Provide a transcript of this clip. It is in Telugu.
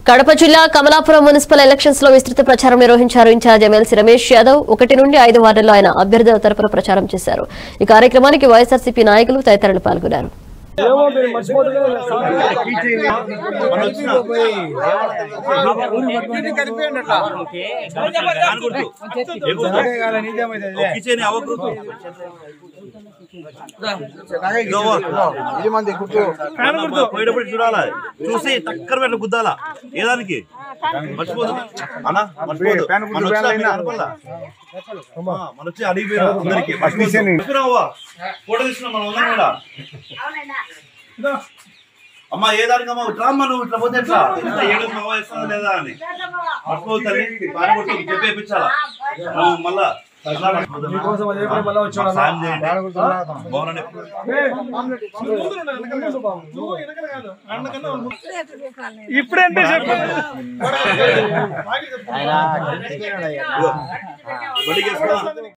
కడప జిల్లా కమలాపురం మున్సిపల్ ఎలక్షన్స్ లో విస్తృత ప్రచారం నిర్వహించారు ఇన్ఛార్జ్ ఎమ్మెల్సీ రమేష్ యాదవ్ ఒకటి నుండి ఐదు వార్డుల్లో ఆయన అభ్యర్థుల తరపున ప్రచారం చేశారు ఈ కార్యక్రమానికి వైఎస్ఆర్సీపీ నాయకులు తదితరులు పాల్గొన్నారు కిచెన్ అవకృతం పోయేటప్పుడు చూడాలా చూసి టక్కర పెట్ట గుద్దాలా ఏదానికి మర్చిపోదు అన్న మర్చిపోదు మన వచ్చి అక్కడ కనపడలా? ఆ, మన వచ్చి అడిగిపోయినా అందరికి ఫోటో తీసుకున్నాం మనం అందరం కూడా అమ్మా ఏ దానికి అమ్మా ఇట్లా అమ్మా నువ్వు ఇట్లా పోతే ఎట్లా ఇంత ఏడు అమ్మ వేస్తుందా లేదా అని మర్చిపోదు తల్లి బాగా కొడుతుంది చెప్పేపించాలా మనం మళ్ళా మాకు సాయం చేయండి. బాగున్నాను. ఇప్పుడంటే చెప్పు ఇదిగో, బడికి వేసుకున్నా.